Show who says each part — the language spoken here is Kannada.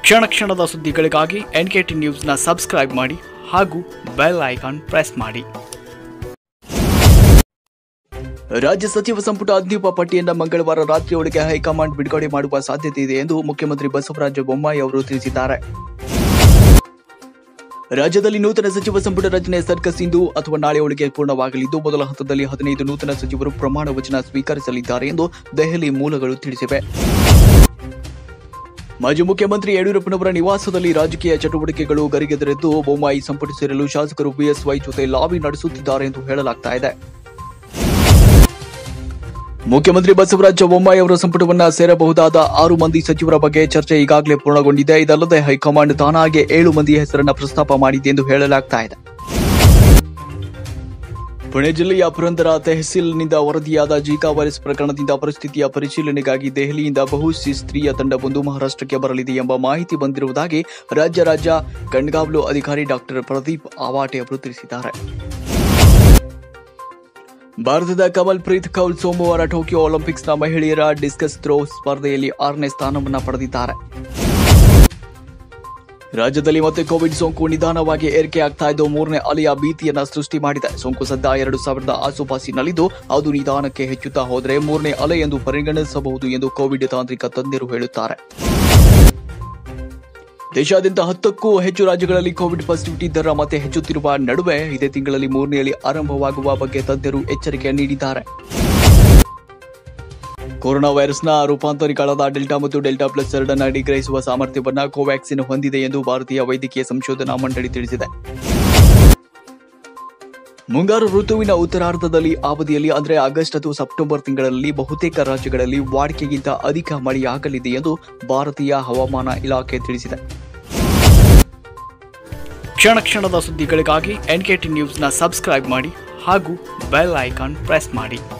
Speaker 1: ಕ್ಷಣ ಕ್ಷಣದ ಸುದ್ದಿಗಳಿಗಾಗಿ ಎನ್ಕೆಟಿ ನ್ಯೂಸ್ನ ಸಬ್ಸ್ಕ್ರೈಬ್ ಮಾಡಿ ಹಾಗೂ ಬೆಲ್ ಐಕಾನ್ ಪ್ರೆಸ್ ಮಾಡಿ ರಾಜ್ಯ ಸಚಿವ ಸಂಪುಟ ಅಂತಿಮ ಪಟ್ಟಿಯನ್ನು ಮಂಗಳವಾರ ರಾತ್ರಿಯೊಳಗೆ ಹೈಕಮಾಂಡ್ ಬಿಡುಗಡೆ ಮಾಡುವ ಸಾಧ್ಯತೆ ಇದೆ ಎಂದು ಮುಖ್ಯಮಂತ್ರಿ ಬಸವರಾಜ ಬೊಮ್ಮಾಯಿ ಅವರು ತಿಳಿಸಿದ್ದಾರೆ ರಾಜ್ಯದಲ್ಲಿ ನೂತನ ಸಚಿವ ಸಂಪುಟ ರಚನೆ ಸರ್ಕಸ್ ಇಂದು ಅಥವಾ ನಾಳೆಯೊಳಗೆ ಪೂರ್ಣವಾಗಲಿದ್ದು ಮೊದಲ ಹಂತದಲ್ಲಿ ಹದಿನೈದು ನೂತನ ಸಚಿವರು ಪ್ರಮಾಣ ವಚನ ಸ್ವೀಕರಿಸಲಿದ್ದಾರೆ ಎಂದು ದೆಹಲಿ ಮೂಲಗಳು ತಿಳಿಸಿವೆ ಮಾಜಿ ಮುಖ್ಯಮಂತ್ರಿ ಯಡಿಯೂರಪ್ಪನವರ ನಿವಾಸದಲ್ಲಿ ರಾಜಕೀಯ ಚಟುವಟಿಕೆಗಳು ಗರಿಗೆದರೆದ್ದು ಬೊಮ್ಮಾಯಿ ಸಂಪುಟ ಸೇರಲು ಶಾಸಕರು ಬಿಎಸ್ವೈ ಜೊತೆ ಲಾಬಿ ನಡೆಸುತ್ತಿದ್ದಾರೆ ಎಂದು ಹೇಳಲಾಗ್ತಾ ಇದೆ ಮುಖ್ಯಮಂತ್ರಿ ಬಸವರಾಜ ಬೊಮ್ಮಾಯಿ ಅವರ ಸಂಪುಟವನ್ನ ಸೇರಬಹುದಾದ ಆರು ಮಂದಿ ಸಚಿವರ ಬಗ್ಗೆ ಚರ್ಚೆ ಈಗಾಗಲೇ ಪೂರ್ಣಗೊಂಡಿದೆ ಇದಲ್ಲದೆ ಹೈಕಮಾಂಡ್ ತಾನಾಗೆ ಏಳು ಮಂದಿ ಹೆಸರನ್ನ ಪ್ರಸ್ತಾಪ ಮಾಡಿದೆ ಎಂದು ಹೇಳಲಾಗ್ತಾ ಇದೆ ಪುಣೆ ಜಿಲ್ಲೆಯ ಪುರಂದರ ತೆಹಸೀಲ್ನಿಂದ ವರದಿಯಾದ ಜೀಕಾ ವೈರಸ್ ಪ್ರಕರಣದಿಂದ ಪರಿಸ್ಥಿತಿಯ ಪರಿಶೀಲನೆಗಾಗಿ ದೆಹಲಿಯಿಂದ ಬಹುಶಿಸ್ತ್ರೀಯ ತಂಡವೊಂದು ಮಹಾರಾಷ್ಟ್ರಕ್ಕೆ ಬರಲಿದೆ ಎಂಬ ಮಾಹಿತಿ ಬಂದಿರುವುದಾಗಿ ರಾಜ್ಯ ರಾಜ್ಯ ಕಣ್ಗಾವಲು ಅಧಿಕಾರಿ ಡಾಕ್ಟರ್ ಪ್ರದೀಪ್ ಆವಾಟೆ ಅವರು ತಿಳಿಸಿದ್ದಾರೆ ಭಾರತದ ಕಮಲ್ ಪ್ರೀತ್ ಕೌಲ್ ಸೋಮವಾರ ಟೋಕಿಯೋ ಒಲಿಂಪಿಕ್ಸ್ನ ಮಹಿಳೆಯರ ಡಿಸ್ಕಸ್ ಥ್ರೋ ಸ್ಪರ್ಧೆಯಲ್ಲಿ ಆರನೇ ಸ್ಥಾನವನ್ನು ಪಡೆದಿದ್ದಾರೆ ರಾಜ್ಯದಲ್ಲಿ ಮತ್ತೆ ಕೋವಿಡ್ ಸೋಂಕು ನಿಧಾನವಾಗಿ ಏರಿಕೆ ಆಗ್ತಾ ಇದ್ದು ಮೂರನೇ ಅಲೆಯ ಭೀತಿಯನ್ನ ಸೃಷ್ಟಿ ಮಾಡಿದೆ ಸೋಂಕು ಸದ್ಯ ಎರಡು ಸಾವಿರದ ಆಸುಪಾಸಿನಲ್ಲಿದ್ದು ಅದು ನಿಧಾನಕ್ಕೆ ಹೆಚ್ಚುತ್ತಾ ಹೋದರೆ ಮೂರನೇ ಅಲೆ ಎಂದು ಪರಿಗಣಿಸಬಹುದು ಎಂದು ಕೋವಿಡ್ ತಾಂತ್ರಿಕ ತಜ್ಞರು ಹೇಳುತ್ತಾರೆ ದೇಶಾದ್ಯಂತ ಹತ್ತಕ್ಕೂ ಹೆಚ್ಚು ರಾಜ್ಯಗಳಲ್ಲಿ ಕೋವಿಡ್ ಪಾಸಿಟಿವಿಟಿ ದರ ಮತ್ತೆ ಹೆಚ್ಚುತ್ತಿರುವ ನಡುವೆ ಇದೇ ತಿಂಗಳಲ್ಲಿ ಮೂರನೇ ಅಲೆ ಆರಂಭವಾಗುವ ಬಗ್ಗೆ ತಜ್ಞರು ಎಚ್ಚರಿಕೆ ನೀಡಿದ್ದಾರೆ ಕೊರೋನಾ ವೈರಸ್ನ ರೂಪಾಂತರಿಗಳಾದ ಡೆಲ್ಟಾ ಮತ್ತು ಡೆಲ್ಟಾ ಪ್ಲಸ್ ಎರಡನ್ನ ನಿಗ್ರಹಿಸುವ ಸಾಮರ್ಥ್ಯವನ್ನ ಕೋವ್ಯಾಕ್ಸಿನ್ ಹೊಂದಿದೆ ಎಂದು ಭಾರತೀಯ ವೈದ್ಯಕೀಯ ಸಂಶೋಧನಾ ಮಂಡಳಿ ತಿಳಿಸಿದೆ ಮುಂಗಾರು ಋತುವಿನ ಉತ್ತರಾರ್ಧದಲ್ಲಿ ಅವಧಿಯಲ್ಲಿ ಅಂದರೆ ಆಗಸ್ಟ್ ಅಥವಾ ಸೆಪ್ಟೆಂಬರ್ ತಿಂಗಳಲ್ಲಿ ಬಹುತೇಕ ರಾಜ್ಯಗಳಲ್ಲಿ ವಾಡಿಕೆಗಿಂತ ಅಧಿಕ ಮಳೆಯಾಗಲಿದೆ ಎಂದು ಭಾರತೀಯ ಹವಾಮಾನ ಇಲಾಖೆ ತಿಳಿಸಿದೆ ಕ್ಷಣ ಕ್ಷಣದ ಸುದ್ದಿಗಳಿಗಾಗಿ ಎನ್ಕೆಟಿ ನ್ಯೂಸ್ನ ಸಬ್ಸ್ಕ್ರೈಬ್ ಮಾಡಿ ಹಾಗೂ ಬೆಲ್ ಐಕಾನ್ ಪ್ರೆಸ್ ಮಾಡಿ